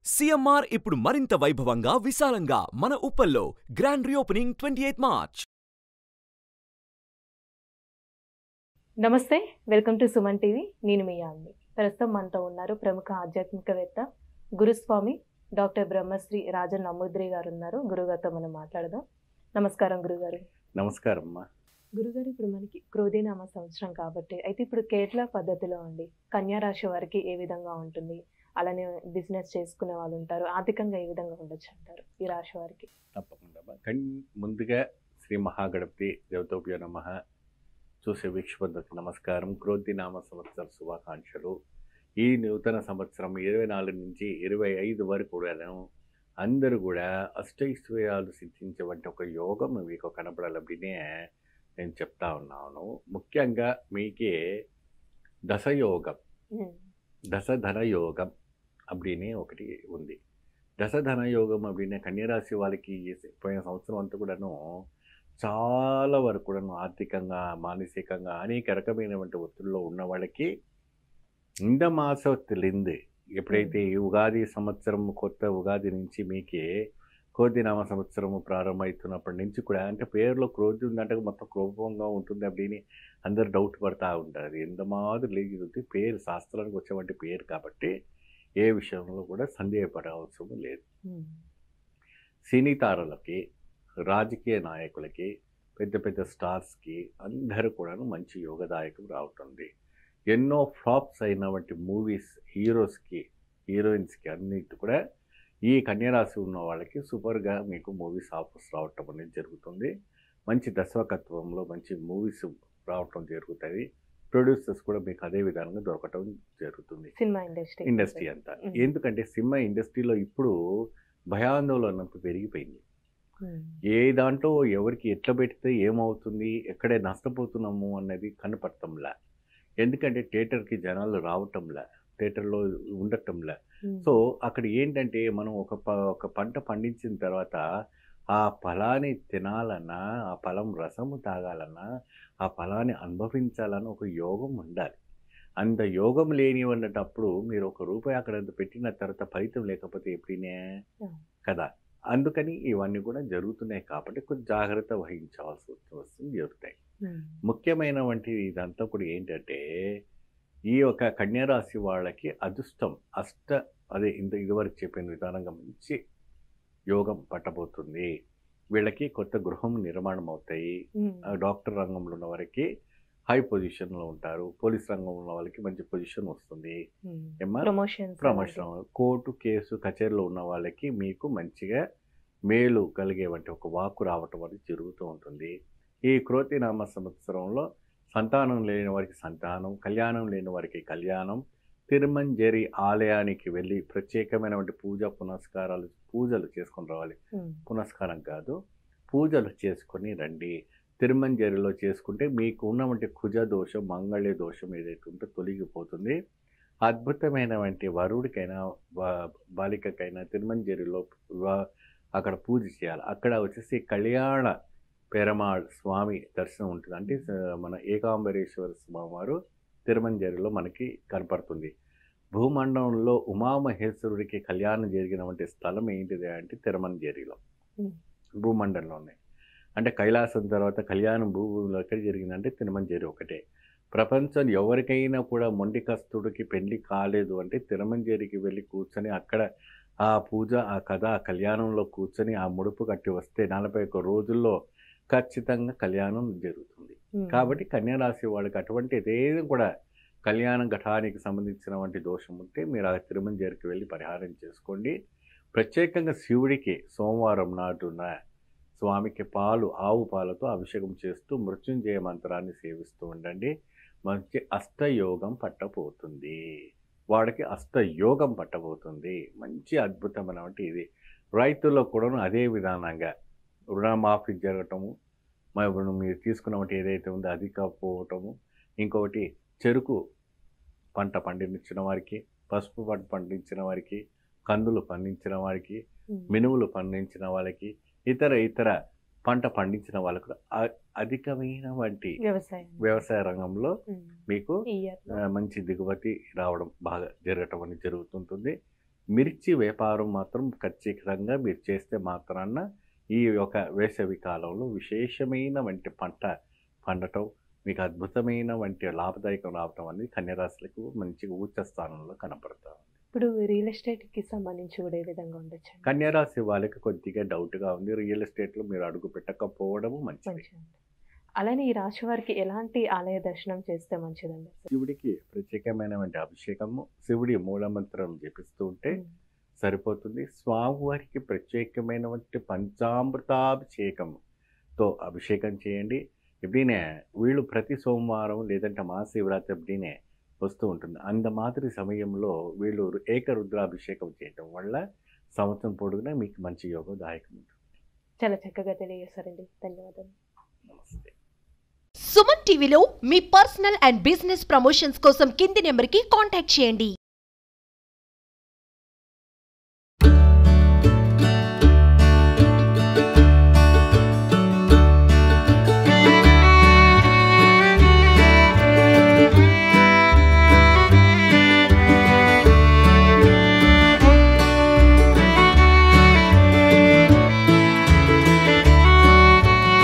CMR ఇప్పుడు మరింత వైభవంగా విశాలంగా మన ఉప్పల్లో grand reopening twenty eighth March నమస్తే వెల్కమ్ టు సుమన్ టీవీ నేను మీ యామ్ని ప్రస్తుతం మనతో ఉన్నారు ప్రముఖ ఆధ్యాత్మికవేత్త గురుస్వామి డాక్టర్ బ్రహ్మశ్రీ రాజన్ నమూద్రి గారు ఉన్నారు గురుగారితో మనం మాట్లాడదాం నమస్కారం గురుగారు నమస్కారం అమ్మా గురుగారు ఇప్పుడు మనకి క్రోధీనామ సంవత్సరం కాబట్టి అయితే ఇప్పుడు కేట్ల పద్ధతిలో అండి కన్యా రాశి వారికి ఏ విధంగా ఉంటుంది అలానే బిజినెస్ చేసుకునే వాళ్ళు ఉంటారు ఆర్థికంగా ఏ విధంగా ఉండొచ్చు అంటారు ఈ రాశి వారికి తప్పకుండా అమ్మా. కన్ ముందుగా శ్రీ మహాగణపతి దేవతోభ్యో నమ చూసే వీక్షపద్ధతికి నమస్కారం క్రోధి నామ సంవత్సర శుభాకాంక్షలు ఈ నూతన సంవత్సరం ఇరవై నాలుగు నుంచి ఇరవై ఐదు వరకు కూడాను అందరూ కూడా అష్టైశ్వర్యాలు సిద్ధించేవంటి ఒక యోగం మీకు కనపడాలనే నేను చెప్తా ఉన్నాను ముఖ్యంగా మీకే దశయోగం దశధన యోగం அப்படின்னு ఒకటి ఉంది దశధన యోగం அப்படின்னு కన్యరాశి వాళ్ళకి ఈ పోయిన సంవత్సరం అంతా కూడాను చాలా వరకు కూడాను ఆర్థికంగా మానసికంగా అనేక రకమైనటువంటి ఒత్తిడిలో ఉన్న వాళ్ళకి இந்த మాసத்திலிருந்து ఎప్పుడైతే ఈ ఉగాది సంవత్సరం కొత్త ఉగాది నుంచి మీకే కోతి నామ సంవత్సరము ప్రారంభమవుతున్నప్పటి నుంచి కూడా అంటే పేరులో క్రోధి ఉందంటే మొత్తం కోపంగా ఉంటుంది அப்படின்னு అందరు డౌట్ పడతా ఉంటారు అది ఎంత మాదిరి లేకపోతే పేరు శాస్త్రానికి వచ్చేవంటి పేరు కాబట్టి ఏ విషయంలో కూడా సందేహపడే అవసరం లేదు సినీ తారలకి రాజకీయ నాయకులకి పెద్ద పెద్ద స్టార్స్కి అందరూ కూడాను మంచి యోగదాయకం రావుతుంది ఎన్నో ఫ్లాప్స్ అయినటువంటి మూవీస్ హీరోస్కి హీరోయిన్స్కి అన్నిటి కూడా ఈ కన్యరాశి ఉన్న వాళ్ళకి సూపర్గా మీకు మూవీస్ ఆఫర్స్ రావటం అనేది జరుగుతుంది మంచి దశవకత్వంలో మంచి మూవీస్ రావటం జరుగుతుంది ప్రొడ్యూసర్స్ కూడా మీకు అదే విధంగా దొరకటం జరుగుతుంది సినిమా ఇండస్ట్రీ ఇండస్ట్రీ అంతా Mm. ఎందుకంటే సినిమా ఇండస్ట్రీలో ఇప్పుడు భయాందోళన పెరిగిపోయింది ఏ దాంట్లో ఎవరికి ఎట్లా పెడితే ఏమవుతుంది ఎక్కడే నష్టపోతున్నాము అన్నది కనపడటంలా ఎందుకంటే థియేటర్కి జనాలు రావటంలా థియేటర్లో ఉండటంలా సో అక్కడ ఏంటంటే మనం ఒక ప ఒక పంట పండించిన తర్వాత ఆ ఫలాన్ని తినాలన్నా ఆ ఫలం రసము తాగాలన్నా ఆ ఫలాన్ని అనుభవించాలన్న ఒక యోగం ఉండాలి అంత యోగం లేని ఉన్నటప్పుడు మీరు ఒక రూపాయి అక్కడ పెట్టిన తర్వాత ఫలితం లేకపోతే ఎప్పుడైనా Yeah. కదా అందుకని ఇవన్నీ కూడా జరుగుతున్నాయి కాబట్టి కొంచెం జాగ్రత్త వహించవలసి వస్తుంది జరుగుతాయి ముఖ్యమైనటువంటి ఇదంతా కూడా ఏంటంటే ఈ యొక్క కన్యారాశి వాళ్ళకి అదృష్టం అష్ట అదే ఇంత ఇదివరకు చెప్పిన విధానంగా మంచి యోగం పట్టబోతుంది వీళ్ళకి కొత్త గృహం నిర్మాణం అవుతాయి ఆ డాక్టర్ రంగంలో ఉన్న వారికి హై పొజిషన్లో ఉంటారు పోలీస్ రంగంలో ఉన్న వాళ్ళకి మంచి పొజిషన్ వస్తుంది ఏమ్మా ప్రమోషన్ ప్రమోషన్ కోర్టు కేసు కచేరీలో ఉన్న వాళ్ళకి మీకు మంచిగా మేలు కలిగే వంటి ఒక వాక్కు రావటం అనేది జరుగుతూ ఉంటుంది ఈ క్రోతి నామ సంవత్సరంలో సంతానం లేని వారికి సంతానం కళ్యాణం లేని వారికి కళ్యాణం తిరుమంజరి ఆలయానికి వెళ్ళి ప్రత్యేకమైనటువంటి పూజ పునస్కారాలు పూజలు చేసుకొని రావాలి పునస్కారం కాదు పూజలు చేసుకొని రండి తిరుమంజరిలో చేసుకుంటే మీకు ఉన్నటువంటి కుజ దోషం మంగళ దోషం ఏదైతే ఉందో తొలగిపోతుంది అద్భుతమైనటువంటి వరుడికైనా బా- బాలికకైనా తిరుమంజరిలో వివా- అక్కడ పూజ చేయాలి అక్కడ వచ్చేసి కళ్యాణ పెరమాళ్ స్వామి దర్శనం ఉంటుంది అంటే స- మన ఏకాంబరేశ్వర స్వామి వారు తిరుమంజరిలో మనకి కనపడుతుంది భూమండలంలో ఉమామహేశ్వరుడికి కళ్యాణం జరిగినటువంటి స్థలం ఏంటిది అంటే తిరుమంజరిలో Hmm. భూమండలంలోనే అంటే కైలాసం తర్వాత కళ్యాణం భూమిలో ఎక్కడ జరిగిందంటే తిరుమంజరి ఒకటే ప్రపంచం ఎవరికైనా కూడా మొండి కస్తుడికి పెళ్లి కాలేదు అంటే తిరుమంజరికి వెళ్ళి కూర్చొని అక్కడ ఆ పూజ ఆ కథ ఆ కళ్యాణంలో కూర్చొని ఆ ముడుపు కట్టి వస్తే నలభై ఒక్క రోజుల్లో ఖచ్చితంగా కళ్యాణం జరుగుతుంది కాబట్టి కన్యారాశి వాళ్ళకి అటువంటి ఏది కూడా కళ్యాణ ఘటానికి సంబంధించినటువంటి దోషం ఉంటే మీరు ఆ తిరుమంజరికి వెళ్ళి పరిహారం చేసుకోండి ప్రత్యేకంగా శివుడికి సోమవారం నాటున స్వామికి పాలు ఆవు పాలతో అభిషేకం చేస్తూ మృత్యుంజయ మంత్రాన్ని సేవిస్తూ ఉండండి మంచి అష్టయోగం పట్టబోతుంది వాడికి అష్టయోగం పట్టబోతుంది మంచి అద్భుతమైనటువంటి ఇది రైతుల్లో కూడా అదే విధానంగా రుణమాఫీ జరగటము మరి ఇప్పుడు మీరు తీసుకున్నటువంటి ఏదైతే ఉందో అది కాకపోవటము ఇంకొకటి చెరుకు పంట పండించిన వారికి పసుపు పంట పండించిన వారికి కందులు పండించిన వారికి మినుములు పండించిన వాళ్ళకి ఇతర ఇతర పంట పండించిన వాళ్ళకు అ- అధికమైన వంటి వ్యవసాయం వ్యవసాయ రంగంలో ఉమ్. మీకు ఈ year లో. ఆ, మంచి దిగుబడి రావడం బాగా జరగటం అనేది జరుగుతుంటుంది మిర్చి వ్యాపారం మాత్రం ఖచ్చితంగా మీరు చేస్తే మాత్రాన ఈ యొక్క వేసవి కాలంలో విశేషమైన వంటి పంట పండటం మీకు అద్భుతమైన వంటి లాభదాయకం రావటం అనేది కన్యరాశులకు మంచి ఉచ్చ స్థానంలో కనపడతాం ఇప్పుడు రియల్ ఎస్టేట్ కి సంబంధించి కూడా ఏ విధంగా ఉండొచ్చు కన్యరాశి వాళ్ళకి కొద్దిగా డౌట్గా ఉంది రియల్ ఎస్టేట్లో మీరు అడుగు పెట్టకపోవడము మంచిది మంచిది అలానే ఈ రాశి వారికి ఎలాంటి ఆలయ దర్శనం చేస్తే మంచిదండి అసలు? శివుడికి ప్రత్యేకమైనటువంటి అభిషేకము శివుడి మూలమంత్రం జపిస్తూ ఉంటే సరిపోతుంది స్వామివారికి ప్రత్యేకమైనటువంటి పంచామృతాభిషేకంతో అభిషేకం చేయండి ఎప్పుడైనా వీళ్ళు ప్రతి సోమవారం లేదంటే మహాశివరాత్రి ఎప్పుడైనా వస్తూ ఉంటుంది అంత మాదిరి సమయంలో వీళ్ళు ఏకరుద్రాభిషేకం చేయటం వల్ల సంవత్సరం పొడుగునా మీకు మంచి యోగదాయకం ఉంటుంది చాలా చక్కగా తెలియజేశారండి ధన్యవాదాలు నమస్తే సుమన్ టీవీలో మీ పర్సనల్ అండ్ బిజినెస్ ప్రమోషన్స్ కోసం కింది నెంబర్కి కాంటాక్ట్ చేయండి